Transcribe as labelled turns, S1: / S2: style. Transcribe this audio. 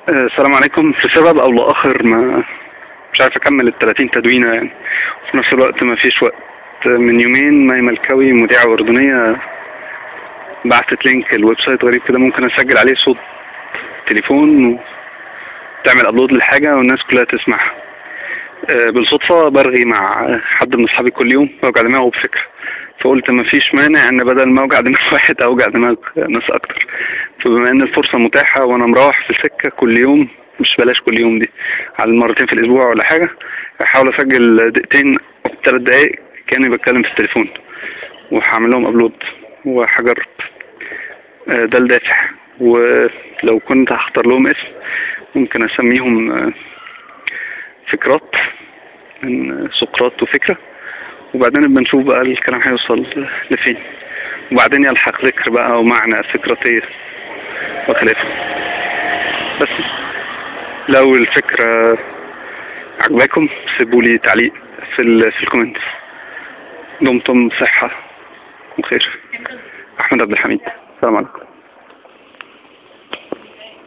S1: آه، السلام عليكم لسبب او لاخر ما مش عارف اكمل ال 30 تدوينه يعني وفي نفس الوقت ما فيش وقت من يومين مي ملكاوي مذيعه اردنيه بعتت لينك الويب سايت غريب كده ممكن اسجل عليه صوت تليفون وتعمل ابلود للحاجه والناس كلها تسمعها آه، بالصدفه برغي مع حد من اصحابي كل يوم بوجع دماغه بفكره فقلت ما فيش مانع ان بدل ما اوجع دماغ واحد اوجع دماغ ناس اكتر فبما ان الفرصه متاحه وانا مروح في السكه كل يوم مش بلاش كل يوم دي على مرتين في الاسبوع ولا حاجه احاول اسجل دقيقتين او ثلاث دقايق كاني بتكلم في التليفون وهعمل لهم ابلود وهجرب آه، ده الدافع ولو كنت هختار لهم اسم ممكن اسميهم آه، فكرات من سقراط وفكره وبعدين نبقى نشوف بقى الكلام هيوصل لفين وبعدين يلحق ذكر بقى ومعنى سقراطية وخلافه بس لو الفكرة عجباكم سيبوا لي تعليق في ال في الكومنت دمتم صحة وخير أحمد عبد الحميد السلام عليكم